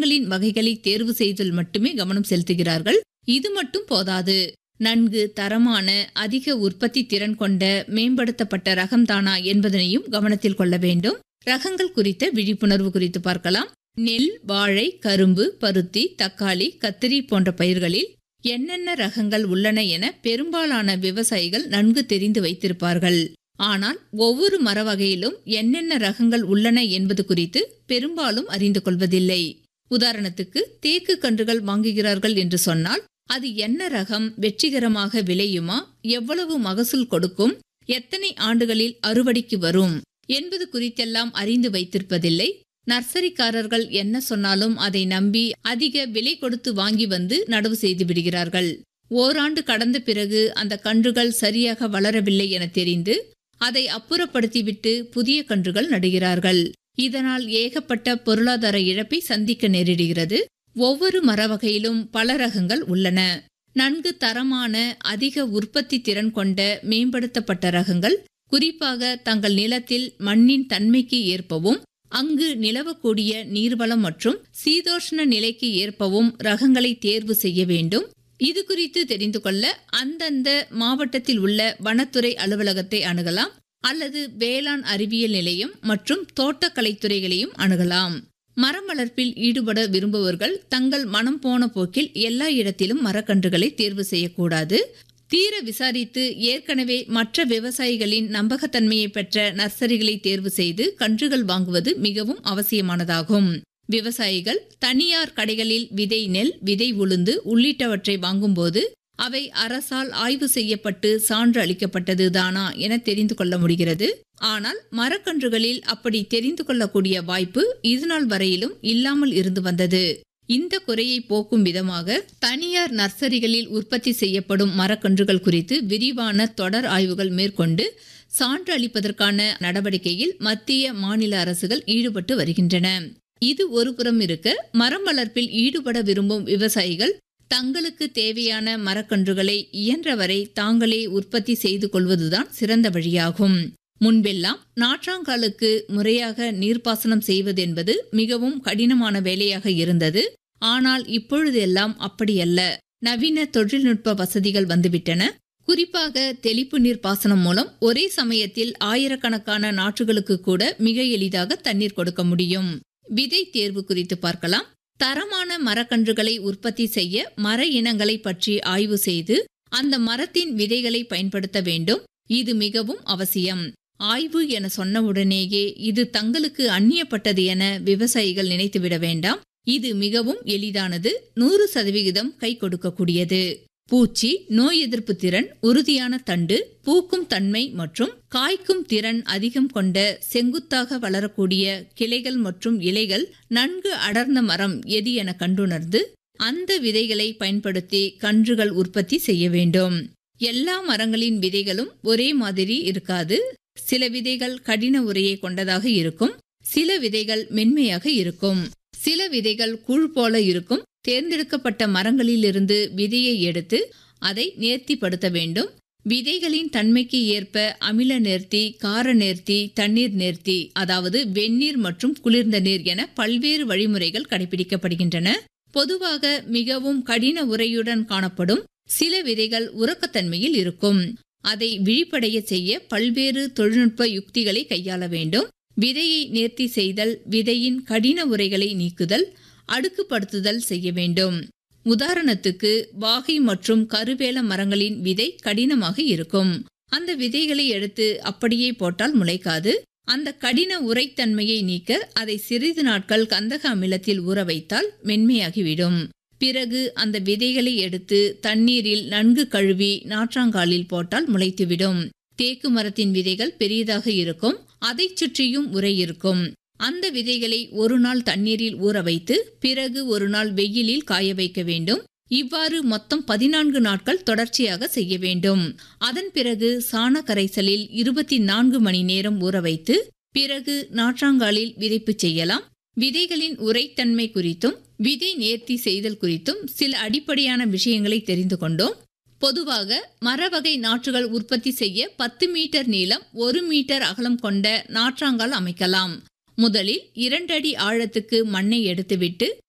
மரங்களின் வகைகளை தேர்வு செய்தல் மட்டுமே கவனம் செலுத்துகிறார்கள் இது மட்டும் போதாது நன்கு தரமான அதிக உற்பத்தி திறன் கொண்ட மேம்படுத்தப்பட்ட ரகம்தானா என்பதனையும் கவனத்தில் கொள்ள வேண்டும் ரகங்கள் குறித்த விழிப்புணர்வு குறித்து பார்க்கலாம் நெல் வாழை கரும்பு பருத்தி தக்காளி கத்திரி போன்ற பயிர்களில் என்னென்ன ரகங்கள் உள்ளன என பெரும்பாலான விவசாயிகள் நன்கு தெரிந்து வைத்திருப்பார்கள் ஆனால் ஒவ்வொரு மர வகையிலும் என்னென்ன ரகங்கள் உள்ளன என்பது குறித்து பெரும்பாலும் அறிந்து கொள்வதில்லை உதாரணத்துக்கு தேக்கு கன்றுகள் வாங்குகிறார்கள் என்று சொன்னால் அது என்ன ரகம் வெற்றிகரமாக விளையுமா எவ்வளவு மகசூல் கொடுக்கும் எத்தனை ஆண்டுகளில் அறுவடைக்கு வரும் என்பது குறித்தெல்லாம் அறிந்து வைத்திருப்பதில்லை நர்சரிக்காரர்கள் என்ன சொன்னாலும் அதை நம்பி அதிக விலை கொடுத்து வாங்கி வந்து நடவு செய்து விடுகிறார்கள் ஓராண்டு கடந்த பிறகு அந்த கன்றுகள் சரியாக வளரவில்லை என தெரிந்து அதை அப்புறப்படுத்திவிட்டு புதிய கன்றுகள் நடுகிறார்கள் இதனால் ஏகப்பட்ட பொருளாதார இழப்பை சந்திக்க நேரிடுகிறது ஒவ்வொரு மர வகையிலும் பல ரகங்கள் உள்ளன நன்கு தரமான அதிக உற்பத்தி திறன் கொண்ட மேம்படுத்தப்பட்ட ரகங்கள் குறிப்பாக தங்கள் நிலத்தில் மண்ணின் தன்மைக்கு ஏற்பவும் அங்கு நிலவக்கூடிய நீர்வளம் மற்றும் சீதோஷ்ண நிலைக்கு ஏற்பவும் ரகங்களை தேர்வு செய்ய வேண்டும் இது குறித்து தெரிந்து கொள்ள அந்தந்த மாவட்டத்தில் உள்ள வனத்துறை அலுவலகத்தை அணுகலாம் அல்லது வேளாண் அறிவியல் நிலையம் மற்றும் தோட்டக்கலைத்துறைகளையும் அணுகலாம் மரம் வளர்ப்பில் ஈடுபட விரும்புபவர்கள் தங்கள் மனம் போன போக்கில் எல்லா இடத்திலும் மரக்கன்றுகளை தேர்வு செய்யக்கூடாது தீர விசாரித்து ஏற்கனவே மற்ற விவசாயிகளின் நம்பகத்தன்மையை பெற்ற நர்சரிகளை தேர்வு செய்து கன்றுகள் வாங்குவது மிகவும் அவசியமானதாகும் விவசாயிகள் தனியார் கடைகளில் விதை நெல் விதை உளுந்து உள்ளிட்டவற்றை வாங்கும்போது அவை அரசால் ஆய்வு செய்யப்பட்டு சான்று அளிக்கப்பட்டது தானா என தெரிந்து கொள்ள முடிகிறது ஆனால் மரக்கன்றுகளில் அப்படி தெரிந்து கொள்ளக்கூடிய வாய்ப்பு இதுநாள் வரையிலும் இல்லாமல் இருந்து வந்தது இந்த குறையை போக்கும் விதமாக தனியார் நர்சரிகளில் உற்பத்தி செய்யப்படும் மரக்கன்றுகள் குறித்து விரிவான தொடர் ஆய்வுகள் மேற்கொண்டு சான்று அளிப்பதற்கான நடவடிக்கையில் மத்திய மாநில அரசுகள் ஈடுபட்டு வருகின்றன இது ஒருபுறம் இருக்க மரம் வளர்ப்பில் ஈடுபட விரும்பும் விவசாயிகள் தங்களுக்கு தேவையான மரக்கன்றுகளை இயன்றவரை தாங்களே உற்பத்தி செய்து கொள்வதுதான் சிறந்த வழியாகும் முன்பெல்லாம் நாற்றாங்காலுக்கு முறையாக நீர்ப்பாசனம் செய்வது என்பது மிகவும் கடினமான வேலையாக இருந்தது ஆனால் இப்பொழுதெல்லாம் அப்படியல்ல நவீன தொழில்நுட்ப வசதிகள் வந்துவிட்டன குறிப்பாக தெளிப்பு நீர் பாசனம் மூலம் ஒரே சமயத்தில் ஆயிரக்கணக்கான நாற்றுகளுக்கு கூட மிக எளிதாக தண்ணீர் கொடுக்க முடியும் விதை தேர்வு குறித்து பார்க்கலாம் தரமான மரக்கன்றுகளை உற்பத்தி செய்ய மர இனங்களை பற்றி ஆய்வு செய்து அந்த மரத்தின் விதைகளை பயன்படுத்த வேண்டும் இது மிகவும் அவசியம் ஆய்வு என சொன்னவுடனேயே இது தங்களுக்கு அந்நியப்பட்டது என விவசாயிகள் நினைத்துவிட வேண்டாம் இது மிகவும் எளிதானது நூறு சதவிகிதம் கை கொடுக்கக்கூடியது பூச்சி நோய் எதிர்ப்பு திறன் உறுதியான தண்டு பூக்கும் தன்மை மற்றும் காய்க்கும் திறன் அதிகம் கொண்ட செங்குத்தாக வளரக்கூடிய கிளைகள் மற்றும் இலைகள் நன்கு அடர்ந்த மரம் எது என கண்டுணர்ந்து அந்த விதைகளை பயன்படுத்தி கன்றுகள் உற்பத்தி செய்ய வேண்டும் எல்லா மரங்களின் விதைகளும் ஒரே மாதிரி இருக்காது சில விதைகள் கடின உரையை கொண்டதாக இருக்கும் சில விதைகள் மென்மையாக இருக்கும் சில விதைகள் கூழ் போல இருக்கும் தேர்ந்தெடுக்கப்பட்ட மரங்களிலிருந்து விதையை எடுத்து அதை நேர்த்திப்படுத்த வேண்டும் விதைகளின் தன்மைக்கு ஏற்ப அமில நேர்த்தி கார நேர்த்தி தண்ணீர் நேர்த்தி அதாவது வெந்நீர் மற்றும் குளிர்ந்த நீர் என பல்வேறு வழிமுறைகள் கடைபிடிக்கப்படுகின்றன பொதுவாக மிகவும் கடின உரையுடன் காணப்படும் சில விதைகள் உறக்கத்தன்மையில் இருக்கும் அதை விழிப்படைய செய்ய பல்வேறு தொழில்நுட்ப யுக்திகளை கையாள வேண்டும் விதையை நேர்த்தி செய்தல் விதையின் கடின உரைகளை நீக்குதல் அடுக்குப்படுத்துதல் செய்ய வேண்டும் உதாரணத்துக்கு வாகை மற்றும் கருவேல மரங்களின் விதை கடினமாக இருக்கும் அந்த விதைகளை எடுத்து அப்படியே போட்டால் முளைக்காது அந்த கடின உரைத்தன்மையை நீக்க அதை சிறிது நாட்கள் கந்தக அமிலத்தில் ஊற வைத்தால் மென்மையாகிவிடும் பிறகு அந்த விதைகளை எடுத்து தண்ணீரில் நன்கு கழுவி நாற்றாங்காலில் போட்டால் முளைத்துவிடும் தேக்கு மரத்தின் விதைகள் பெரியதாக இருக்கும் அதைச் சுற்றியும் உரை இருக்கும் அந்த விதைகளை ஒரு நாள் தண்ணீரில் ஊற வைத்து பிறகு ஒரு நாள் வெயிலில் காய வைக்க வேண்டும் இவ்வாறு மொத்தம் பதினான்கு நாட்கள் தொடர்ச்சியாக செய்ய வேண்டும் அதன் பிறகு சாண கரைசலில் இருபத்தி நான்கு மணி நேரம் ஊற வைத்து பிறகு நாற்றாங்காலில் விதைப்பு செய்யலாம் விதைகளின் உரைத்தன்மை குறித்தும் விதை நேர்த்தி செய்தல் குறித்தும் சில அடிப்படையான விஷயங்களை தெரிந்து கொண்டோம் பொதுவாக மரவகை நாற்றுகள் உற்பத்தி செய்ய பத்து மீட்டர் நீளம் ஒரு மீட்டர் அகலம் கொண்ட நாற்றாங்கால் அமைக்கலாம் முதலில் இரண்டடி ஆழத்துக்கு மண்ணை எடுத்துவிட்டு